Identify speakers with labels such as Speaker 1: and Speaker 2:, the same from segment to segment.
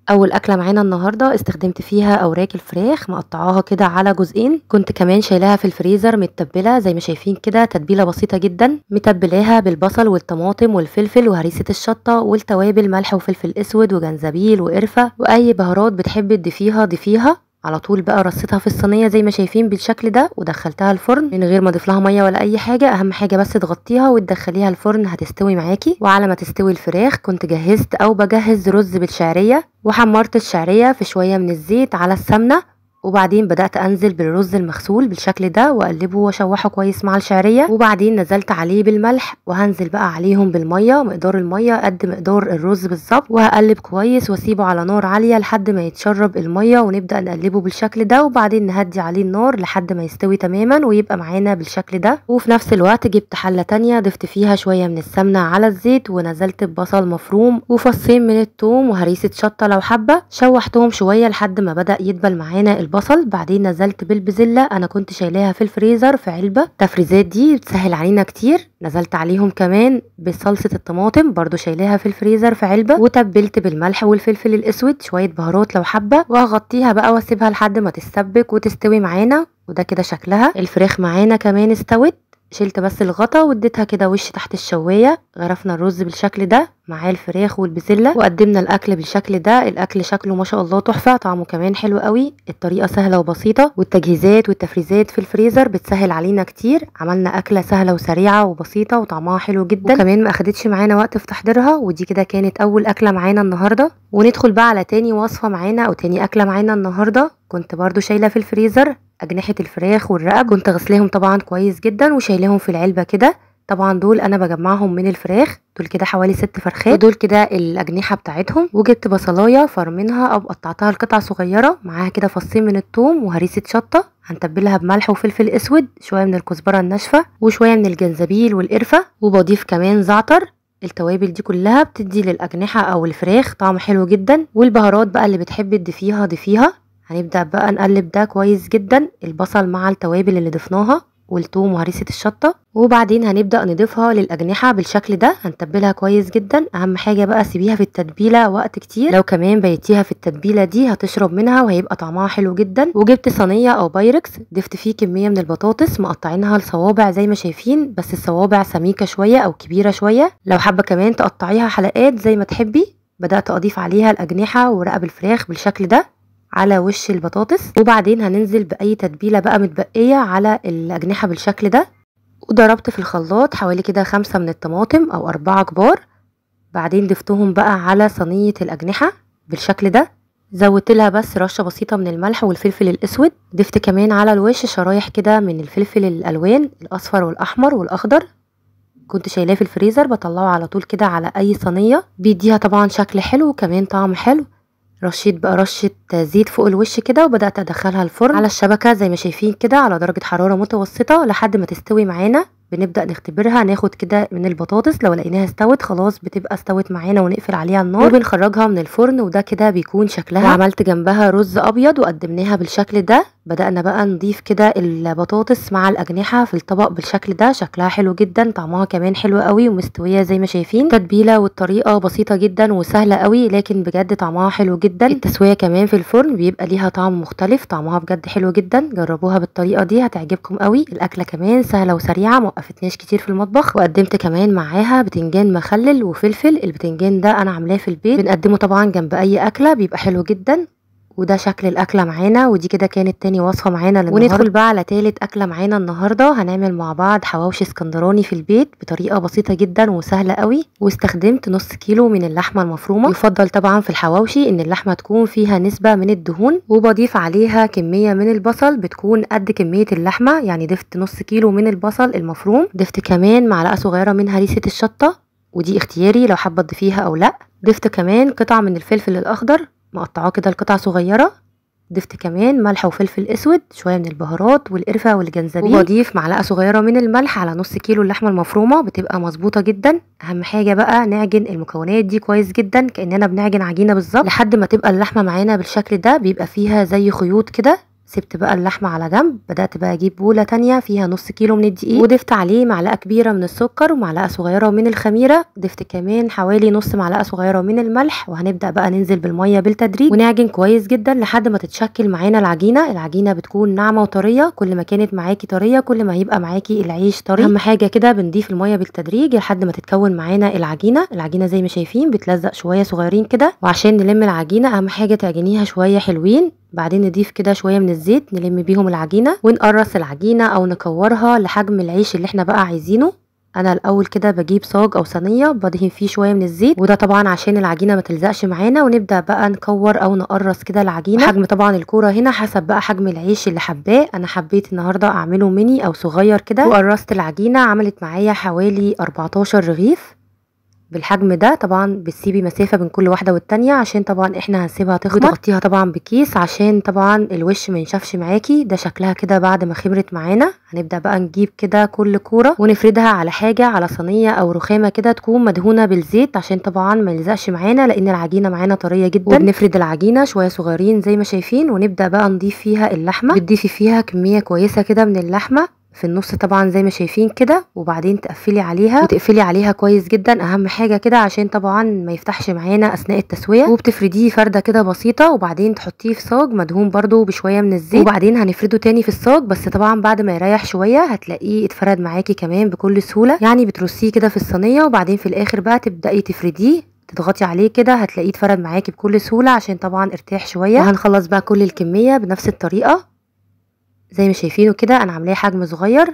Speaker 1: اول اكله معانا النهارده استخدمت فيها اوراق الفراخ مقطعاها كده على جزئين كنت كمان شايلاها في الفريزر متبله زي ما شايفين كده تتبيله بسيطه جدا متبلاها بالبصل والطماطم والفلفل وهريسه الشطه والتوابل ملح وفلفل اسود وجنزبيل وقرفه واي بهارات بتحبي تضيفيها ضيفيها على طول بقى رصيتها في الصينيه زي ما شايفين بالشكل ده ودخلتها الفرن من غير ما اضيف لها ميه ولا اي حاجه اهم حاجه بس تغطيها وتدخليها الفرن هتستوي معاكي وعلى ما تستوي الفراخ كنت جهزت او بجهز رز بالشعريه وحمرت الشعريه في شويه من الزيت على السمنه وبعدين بدأت أنزل بالرز المغسول بالشكل ده وأقلبه وأشوحه كويس مع الشعرية وبعدين نزلت عليه بالملح وهنزل بقى عليهم بالمية مقدار المية قد مقدار الرز بالظبط وهقلب كويس واسيبه على نار عالية لحد ما يتشرب المية ونبدأ نقلبه بالشكل ده وبعدين نهدي عليه النار لحد ما يستوي تماما ويبقى معانا بالشكل ده وفي نفس الوقت جبت حلة تانية ضفت فيها شوية من السمنة على الزيت ونزلت ببصل مفروم وفصين من التوم وهريسة شطة لو حبة شوحتهم شوية لحد ما بدأ يدبل معانا البصل البصل بعدين نزلت بالبزلة انا كنت شايلاها في الفريزر في علبة التفريزات دي بتسهل علينا كتير نزلت عليهم كمان بصلصة الطماطم برضو شايلاها في الفريزر في علبة وتبلت بالملح والفلفل الاسود شوية بهارات لو حابة وهغطيها بقى واسيبها لحد ما تتسبك وتستوي معانا وده كده شكلها الفراخ معانا كمان استوت شلت بس الغطا واديتها كده وش تحت الشوايه غرفنا الرز بالشكل ده معاه الفراخ والبسله وقدمنا الاكل بالشكل ده الاكل شكله ما شاء الله تحفه طعمه كمان حلو قوي الطريقه سهله وبسيطه والتجهيزات والتفريزات في الفريزر بتسهل علينا كتير عملنا اكله سهله وسريعه وبسيطه وطعمها حلو جدا وكمان ما اخدتش معانا وقت في تحضيرها ودي كده كانت اول اكله معانا النهارده وندخل بقى على تاني وصفه معانا او تاني اكله معانا النهارده كنت برضو شايله في الفريزر أجنحة الفراخ والرقب كنت غسلاهم طبعا كويس جدا وشايلاهم في العلبة كده طبعا دول انا بجمعهم من الفراخ دول كده حوالي ست فرخات ودول كده الاجنحه بتاعتهم وجبت بصلايه فرمنها او قطعتها لقطع صغيره معاها كده فصين من الثوم وهريسه شطه هنتبلها بملح وفلفل اسود شويه من الكزبره الناشفه وشويه من الجنزبيل والقرفه وبضيف كمان زعتر التوابل دي كلها بتدي للاجنحه او الفراخ طعم حلو جدا والبهارات بقى اللي بتحبي تضيفيها ضيفيها هنبدأ بقى نقلب ده كويس جدا البصل مع التوابل اللي ضفناها والثوم وهريسة الشطة وبعدين هنبدأ نضيفها للأجنحة بالشكل ده هنتبلها كويس جدا أهم حاجة بقى سيبيها في التتبيلة وقت كتير لو كمان بيتيها في التتبيلة دي هتشرب منها وهيبقى طعمها حلو جدا وجبت صينية أو بايركس ضفت فيه كمية من البطاطس مقطعينها لصوابع زي ما شايفين بس الصوابع سميكة شوية أو كبيرة شوية لو حابة كمان تقطعيها حلقات زي ما تحبي بدأت أضيف عليها الأجنحة ورقب الفراخ بالشكل ده على وش البطاطس وبعدين هننزل باي تتبيله بقى متبقيه على الاجنحه بالشكل ده وضربت في الخلاط حوالي كده خمسة من الطماطم او اربعة كبار بعدين ضفتهم بقى على صينيه الاجنحه بالشكل ده زودت لها بس رشه بسيطه من الملح والفلفل الاسود ضفت كمان على الوش شرايح كده من الفلفل الالوان الاصفر والاحمر والاخضر كنت شايلاه في الفريزر بطلعه على طول كده على اي صينيه بيديها طبعا شكل حلو وكمان طعم حلو رشيت بقى رشة زيت فوق الوش كده وبدأت أدخلها الفرن على الشبكة زي ما شايفين كده على درجة حرارة متوسطة لحد ما تستوي معانا بنبدأ نختبرها ناخد كده من البطاطس لو لقيناها استوت خلاص بتبقى استوت معانا ونقفل عليها النار وبنخرجها من الفرن وده كده بيكون شكلها وعملت جنبها رز ابيض وقدمناها بالشكل ده بدأنا بقى نضيف كده البطاطس مع الأجنحة في الطبق بالشكل ده شكلها حلو جدا طعمها كمان حلو قوي ومستوية زي ما شايفين تتبيلة والطريقة بسيطة جدا وسهلة قوي لكن بجد طعمها حلو جدا التسوية كمان في الفرن بيبقى ليها طعم مختلف طعمها بجد حلو جدا جربوها بالطريقة دي هتعجبكم قوي الأكلة كمان سهلة وسريعة موقفتناش كتير في المطبخ وقدمت كمان معاها بتنجان مخلل وفلفل البتنجان ده أنا عاملاه في البيت بنقدمه طبعا جنب أي أكلة بيبقى حلو جدا وده شكل الاكله معانا ودي كده كانت تاني وصفه معانا للنهارده وندخل بقى على تالت اكله معانا النهارده هنعمل مع بعض حواوشي اسكندراني في البيت بطريقه بسيطه جدا وسهله قوي واستخدمت نص كيلو من اللحمه المفرومه يفضل طبعا في الحواوشي ان اللحمه تكون فيها نسبه من الدهون وبضيف عليها كميه من البصل بتكون قد كميه اللحمه يعني ضفت نص كيلو من البصل المفروم ضفت كمان معلقه صغيره من هريسه الشطه ودي اختياري لو حابه تضيفيها او لا ضفت كمان قطع من الفلفل الاخضر مقطعاه كده لقطع صغيره ضفت كمان ملح وفلفل اسود شويه من البهارات والقرفه والجنزبيل وبضيف معلقه صغيره من الملح على نص كيلو اللحمه المفرومه بتبقى مظبوطه جدا اهم حاجه بقى نعجن المكونات دي كويس جدا كاننا بنعجن عجينه بالظبط لحد ما تبقى اللحمه معانا بالشكل ده بيبقى فيها زي خيوط كده سبت بقى اللحمة على جنب بدأت بقى اجيب بولة تانية فيها نص كيلو من الدقيق وضفت عليه معلقة كبيرة من السكر ومعلقة صغيرة من الخميرة ضفت كمان حوالي نص معلقة صغيرة من الملح وهنبدأ بقى ننزل بالمية بالتدريج ونعجن كويس جدا لحد ما تتشكل معانا العجينة العجينة بتكون ناعمة وطرية كل ما كانت معاكي طرية كل ما هيبقى معاكي العيش طري اهم حاجة كده بنضيف المية بالتدريج لحد ما تتكون معانا العجينة العجينة زي ما شايفين بتلزق شوية صغيرين كده وعشان نلم العجينة اهم حاجة تعجنيها شوية حلوين بعدين نضيف كده شويه من الزيت نلم بيهم العجينه ونقرص العجينه او نكورها لحجم العيش اللي احنا بقى عايزينه انا الاول كده بجيب صاج او صينيه بدهن فيه شويه من الزيت وده طبعا عشان العجينه ما تلزقش معانا ونبدا بقى نكور او نقرص كده العجينه حجم طبعا الكوره هنا حسب بقى حجم العيش اللي حباه انا حبيت النهارده اعمله ميني او صغير كده وقرصت العجينه عملت معايا حوالي 14 رغيف بالحجم ده طبعا بتسيبي مسافة بين كل واحدة والتانية عشان طبعا احنا هنسيبها تخمر وتغطيها طبعا بكيس عشان طبعا الوش ما ينشفش معاكي ده شكلها كده بعد ما خمرت معانا هنبدأ بقى نجيب كده كل كورة ونفردها على حاجة على صينية او رخامة كده تكون مدهونة بالزيت عشان طبعا ما يلزقش معانا لان العجينة معانا طرية جدا وبنفرد العجينة شوية صغيرين زي ما شايفين ونبدأ بقى نضيف فيها اللحمة بتضيفي فيها كمية كويسة كده من اللحمة في النص طبعا زي ما شايفين كده وبعدين تقفلي عليها وتقفلي عليها كويس جدا اهم حاجه كده عشان طبعا ما يفتحش معانا اثناء التسويه وبتفرديه فرده كده بسيطه وبعدين تحطيه في صاج مدهون برده بشويه من الزيت وبعدين هنفرده تاني في الصاج بس طبعا بعد ما يريح شويه هتلاقيه اتفرد معاكي كمان بكل سهوله يعني بترصيه كده في الصينيه وبعدين في الاخر بقى تبداي تفرديه تضغطي عليه كده هتلاقيه اتفرد معاكي بكل سهوله عشان طبعا ارتاح شويه وهنخلص بقى كل الكميه بنفس الطريقه زي ما شايفينه كده انا عاملاه حجم صغير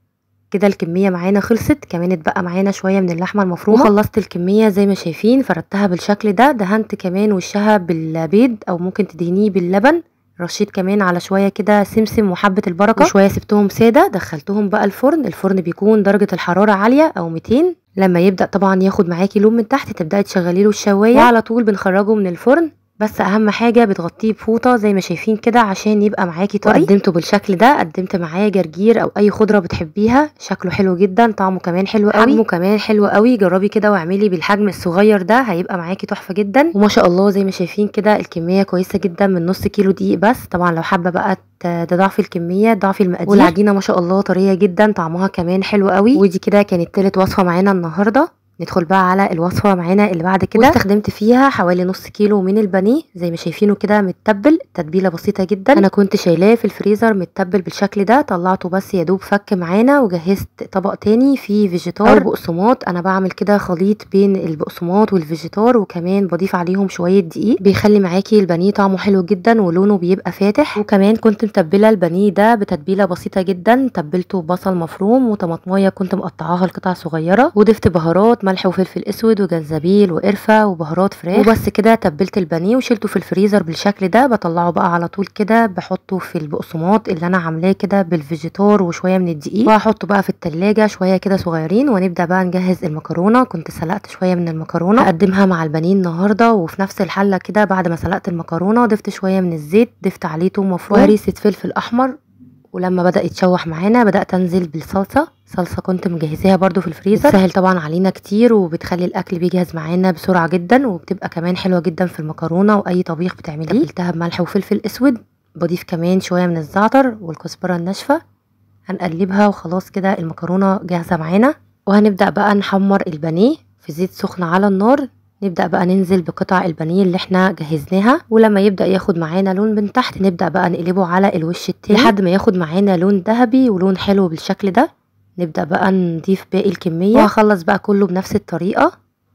Speaker 1: كده الكمية معانا خلصت كمان اتبقى معانا شوية من اللحمة المفرومة وخلصت الكمية زي ما شايفين فردتها بالشكل ده دهنت كمان وشها بالبيض او ممكن تدهنيه باللبن رشيت كمان على شوية كده سمسم وحبة البركة وشوية سبتهم سادة دخلتهم بقى الفرن الفرن بيكون درجة الحرارة عالية او 200 لما يبدأ طبعا ياخد معاكي لون من تحت تبدأي تشغلي له الشواية وعلى طول بنخرجه من الفرن بس اهم حاجه بتغطيه بفوطه زي ما شايفين كده عشان يبقى معاكي طري قدمته بالشكل ده قدمت معاه جرجير او اي خضره بتحبيها شكله حلو جدا طعمه كمان حلو قوي حجمه كمان حلو قوي جربي كده واعملي بالحجم الصغير ده هيبقى معاكي تحفه جدا وما شاء الله زي ما شايفين كده الكميه كويسه جدا من نص كيلو دقيق بس طبعا لو حابه بقى تضاعفي الكميه ضعفي المقادير والعجينه ما شاء الله طريه جدا طعمها كمان حلو قوي ودي كده كانت تالت وصفه معانا النهارده ندخل بقى على الوصفه معانا اللي بعد كده واستخدمت فيها حوالي نص كيلو من البانيه زي ما شايفينه كده متبل تتبيله بسيطه جدا انا كنت شايلاه في الفريزر متبل بالشكل ده طلعته بس يا دوب فك معانا وجهزت طبق تاني فيه فيجيتار او بقسماط انا بعمل كده خليط بين البقسماط والفيجيتار وكمان بضيف عليهم شويه دقيق بيخلي معاكي البانيه طعمه حلو جدا ولونه بيبقى فاتح وكمان كنت متبله البانيه ده بتتبيله بسيطه جدا تبلته بصل مفروم وطماطمايه كنت مقطعاها لقطع صغيره وضفت بهارات ملح وفلفل اسود وجنزبيل وقرفه وبهارات فراخ وبس كده تبلت البانيه وشلته في الفريزر بالشكل ده بطلعه بقى على طول كده بحطه في البقسماط اللي انا عاملاه كده بالفيجيتار وشويه من الدقيق وهحطه بقى في التلاجة شويه كده صغيرين ونبدا بقى نجهز المكرونه كنت سلقت شويه من المكرونه اقدمها مع البانيه النهارده وفي نفس الحله كده بعد ما سلقت المكرونه ضفت شويه من الزيت ضفت عليه توم مفروم وهريسه فلفل احمر ولما بدا يتشوح معانا بدات انزل بالصلصه صلصه كنت مجهزاها برده في الفريزر سهل طبعا علينا كتير وبتخلي الاكل بيجهز معانا بسرعه جدا وبتبقى كمان حلوه جدا في المكرونه واي طبيخ بتعمليه تبلتها بملح وفلفل اسود بضيف كمان شويه من الزعتر والكزبره الناشفه هنقلبها وخلاص كده المكرونه جاهزه معانا وهنبدا بقى نحمر البانيه في زيت سخن على النار نبدأ بقى ننزل بقطع البانيه اللي احنا جهزناها ولما يبدأ ياخد معانا لون من تحت نبدأ بقى نقلبه على الوش التاني لحد ما ياخد معانا لون ذهبي ولون حلو بالشكل ده نبدأ بقى نضيف باقي الكمية وهخلص بقى كله بنفس الطريقة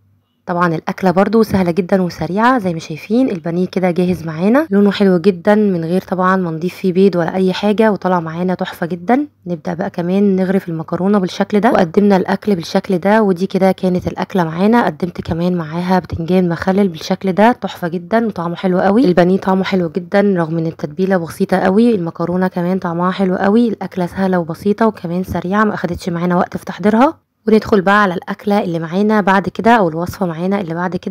Speaker 1: طبعا الاكله برضو سهله جدا وسريعه زي ما شايفين البانيه كده جاهز معانا لونه حلو جدا من غير طبعا ما نضيف فيه بيض ولا اي حاجه وطلع معانا تحفه جدا نبدا بقى كمان نغرف المكرونه بالشكل ده وقدمنا الاكل بالشكل ده ودي كده كانت الاكله معانا قدمت كمان معاها بتنجان مخلل بالشكل ده تحفه جدا وطعمه حلو قوي البانيه طعمه حلو جدا رغم ان التتبيله بسيطه قوي المكرونه كمان طعمها حلو قوي الاكله سهله وبسيطه وكمان سريعه ما اخدتش معانا وقت في تحضيرها وندخل بقى على الأكلة اللي معانا بعد كده أو الوصفة معانا اللي بعد كده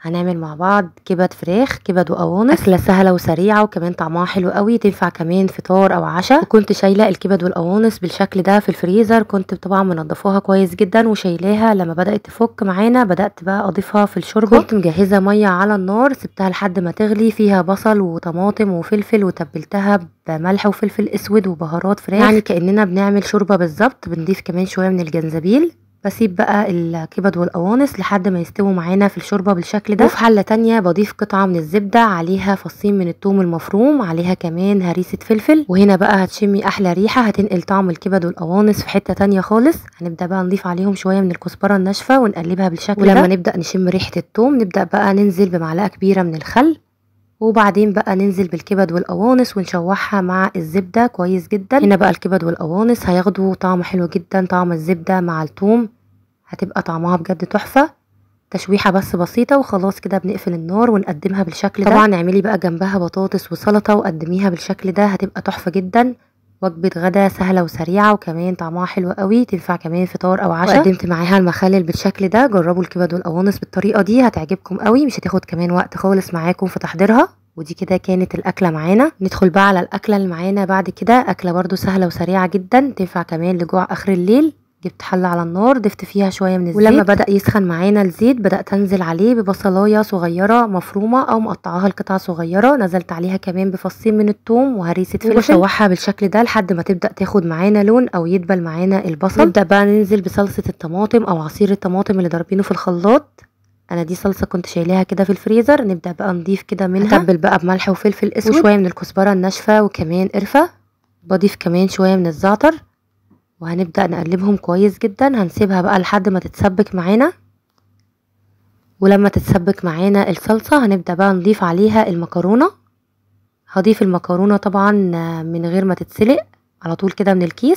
Speaker 1: هنعمل مع بعض كبد فراخ كبد وقوانص اكله سهله وسريعه وكمان طعمها حلو قوي تنفع كمان فطار او عشاء وكنت شايله الكبد والقوانص بالشكل ده في الفريزر كنت طبعا منضفاها كويس جدا وشايلاها لما بدات تفك معانا بدات بقى اضيفها في الشوربه كنت مجهزه ميه على النار سبتها لحد ما تغلي فيها بصل وطماطم وفلفل وتبلتها بملح وفلفل اسود وبهارات فراخ يعني كاننا بنعمل شوربه بالظبط بنضيف كمان شويه من الجنزبيل بسيب بقى الكبد والقوانص لحد ما يستووا معانا في الشوربه بالشكل ده وفي حله تانية بضيف قطعه من الزبده عليها فصين من الثوم المفروم عليها كمان هريسه فلفل وهنا بقى هتشمي احلى ريحه هتنقل طعم الكبد والقوانص في حته تانية خالص هنبدا بقى نضيف عليهم شويه من الكزبره الناشفه ونقلبها بالشكل ولما ده ولما نبدا نشم ريحه الثوم نبدا بقى ننزل بمعلقه كبيره من الخل وبعدين بقى ننزل بالكبد والقوانص ونشوحها مع الزبدة كويس جدا هنا بقى الكبد والقوانص هياخدوا طعم حلو جدا طعم الزبدة مع الثوم هتبقى طعمها بجد تحفة تشويحة بس بسيطة وخلاص كده بنقفل النار ونقدمها بالشكل ده طبعا اعملي بقى جنبها بطاطس وسلطة وقدميها بالشكل ده هتبقى تحفة جدا وجبة غدا سهلة وسريعة وكمان طعمها حلو قوي تنفع كمان فطار او عشاء وقدمت معاها المخلل بالشكل ده جربوا الكبد والقوانص بالطريقة دي هتعجبكم قوي مش هتاخد كمان وقت خالص معاكم في تحضيرها ودي كده كانت الاكله معانا ندخل بقى على الاكله اللي معانا بعد كده اكله برده سهله وسريعه جدا تنفع كمان لجوع اخر الليل جبت حله على النار ضفت فيها شويه من الزيت ولما بدا يسخن معانا الزيت بدات انزل عليه ببصلايه صغيره مفرومه او مقطعاها لقطع صغيره نزلت عليها كمان بفصين من الثوم وهريسه فلفل واشوحها بالشكل ده لحد ما تبدا تاخد معانا لون او يدبل معانا البصل نبدا بقى ننزل بصلصه الطماطم او عصير الطماطم اللي ضاربينه في الخلاط انا دي صلصه كنت شايلاها كده في الفريزر نبدا بقى نضيف كده منها اتبل بقى بملح وفلفل اسود وشويه من الكزبره الناشفه وكمان قرفه بضيف كمان شويه من الزعتر وهنبدأ نقلبهم كويس جدا هنسيبها بقى لحد ما تتسبك معانا ولما تتسبك معانا الصلصة هنبدأ بقى نضيف عليها المكرونة هضيف المكرونة طبعا من غير ما تتسلق على طول كده من الكيس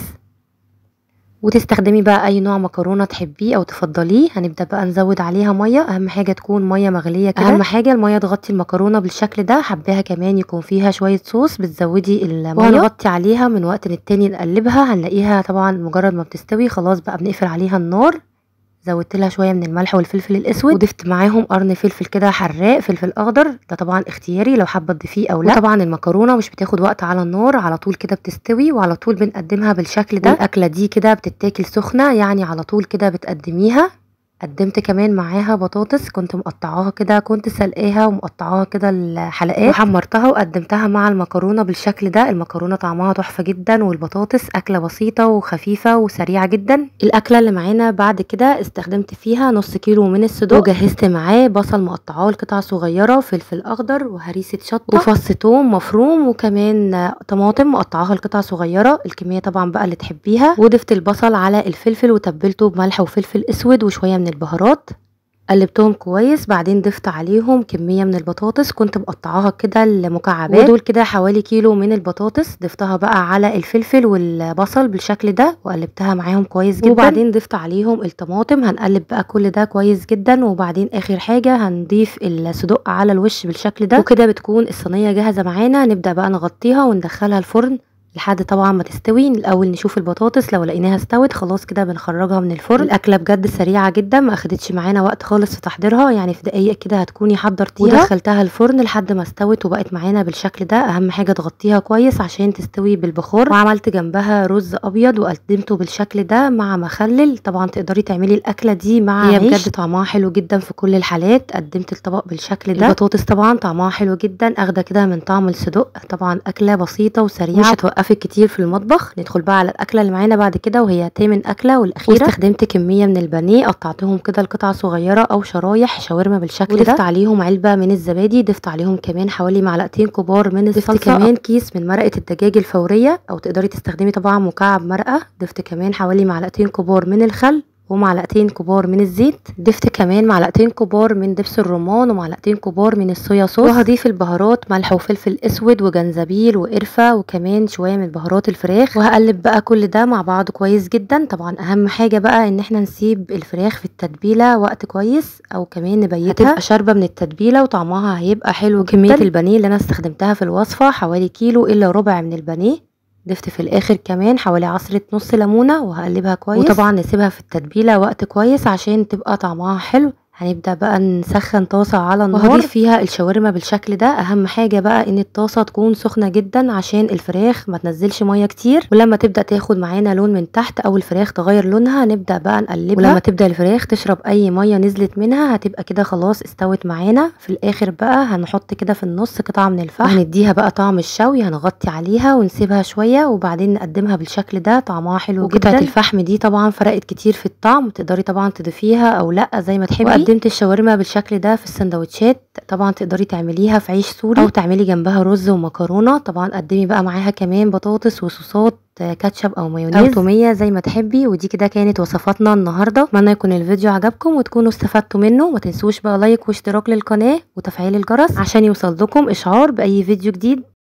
Speaker 1: وتستخدمي بقى اي نوع مكرونه تحبيه او تفضليه هنبدا بقى نزود عليها ميه اهم حاجه تكون ميه مغليه كده اهم حاجه الميه تغطي المكرونه بالشكل ده حباها كمان يكون فيها شويه صوص بتزودي الميه وهنغطي عليها من وقت للتاني نقلبها هنلاقيها طبعا مجرد ما بتستوي خلاص بقى بنقفل عليها النار زودت لها شويه من الملح والفلفل الاسود وضفت معاهم قرن فلفل كده حراق فلفل اخضر ده طبعا اختياري لو حابه تضيفيه او لا وطبعا المكرونه مش بتاخد وقت على النار على طول كده بتستوي وعلى طول بنقدمها بالشكل ده الاكله دي كده بتتاكل سخنه يعني على طول كده بتقدميها قدمت كمان معاها بطاطس كنت مقطعاها كده كنت سلقاها ومقطعاها كده الحلقات وحمرتها وقدمتها مع المكرونه بالشكل ده المكرونه طعمها تحفه جدا والبطاطس اكله بسيطه وخفيفه وسريعه جدا الاكله اللي معانا بعد كده استخدمت فيها نص كيلو من الصدوق وجهزت معاه بصل مقطعاه لقطع صغيره فلفل اخضر وهريسه شطه وفص ثوم مفروم وكمان طماطم مقطعاها لقطع صغيره الكميه طبعا بقى اللي تحبيها وضفت البصل على الفلفل وتبلته بملح وفلفل اسود وشويه من من البهارات قلبتهم كويس بعدين ضفت عليهم كميه من البطاطس كنت مقطعاها كده لمكعبات ودول كده حوالي كيلو من البطاطس ضفتها بقى على الفلفل والبصل بالشكل ده وقلبتها معاهم كويس جدا وبعدين ضفت عليهم الطماطم هنقلب بقى كل ده كويس جدا وبعدين اخر حاجه هنضيف الصدق على الوش بالشكل ده وكده بتكون الصينيه جاهزه معانا نبدا بقى نغطيها وندخلها الفرن لحد طبعا ما تستوي الاول نشوف البطاطس لو لقيناها استوت خلاص كده بنخرجها من الفرن الاكله بجد سريعه جدا ما اخدتش معانا وقت خالص في تحضيرها يعني في دقايق كده هتكوني حضرتيها ودخلتها الفرن لحد ما استوت وبقت معانا بالشكل ده اهم حاجه تغطيها كويس عشان تستوي بالبخار وعملت جنبها رز ابيض وقدمته بالشكل ده مع مخلل طبعا تقدري تعملي الاكله دي مع هي بجد طعمها حلو جدا في كل الحالات قدمت الطبق بالشكل ده البطاطس طبعا طعمها حلو جدا اخده كده من طعم الصدق طبعا اكله بسيطه وسريعه مش هتوقفي وقفت كتير في المطبخ ندخل بقى على الاكله اللي معانا بعد كده وهي تامن اكله والاخيره واستخدمت كميه من البانيه قطعتهم كده لقطع صغيره او شرايح شاورما بالشكل ده وضفت عليهم علبه من الزبادي ضفت عليهم كمان حوالي معلقتين كبار من الصلصه ضفت كمان كيس من مرقه الدجاج الفوريه او تقدري تستخدمي طبعا مكعب مرقه ضفت كمان حوالي معلقتين كبار من الخل ومعلقتين كبار من الزيت ضفت كمان معلقتين كبار من دبس الرمان ومعلقتين كبار من الصويا صوص وهضيف البهارات ملح وفلفل اسود وجنزبيل وقرفه وكمان شويه من بهارات الفراخ وهقلب بقى كل ده مع بعض كويس جدا طبعا اهم حاجه بقى ان احنا نسيب الفراخ في التتبيله وقت كويس او كمان نبيتها هتبقى شاربه من التتبيله وطعمها هيبقى حلو جدا كميه البانيه اللي انا استخدمتها في الوصفه حوالي كيلو الا ربع من البانيه ضفت في الاخر كمان حوالي عصرة نص ليمونة وهقلبها كويس وطبعا نسيبها في التتبيلة وقت كويس عشان تبقى طعمها حلو هنبدأ بقى نسخن طاسة على النار وهضيف فيها الشاورما بالشكل ده اهم حاجة بقى ان الطاسة تكون سخنة جدا عشان الفراخ ما تنزلش مية كتير ولما تبدأ تاخد معانا لون من تحت او الفراخ تغير لونها نبدأ بقى نقلبها ولما تبدأ الفراخ تشرب اي مية نزلت منها هتبقى كده خلاص استوت معانا في الاخر بقى هنحط كده في النص قطعة من الفحم هنديها بقى طعم الشوي هنغطي عليها ونسيبها شوية وبعدين نقدمها بالشكل ده طعمها حلو جدا قطعة الفحم دي طبعا فرقت كتير في الطعم تقدري طبعا تضيفيها او لا زي ما تحبي وقدمت الشاورما بالشكل ده في السندوتشات طبعا تقدري تعمليها في عيش سوري او تعملي جنبها رز ومكرونه طبعا قدمي بقى معاها كمان بطاطس وصوصات كاتشب او مايونيز او توميه زي ما تحبي ودي كده كانت وصفاتنا النهارده اتمنى يكون الفيديو عجبكم وتكونوا استفدتوا منه ما تنسوش بقى لايك واشتراك للقناه وتفعيل الجرس عشان يوصل لكم اشعار باي فيديو جديد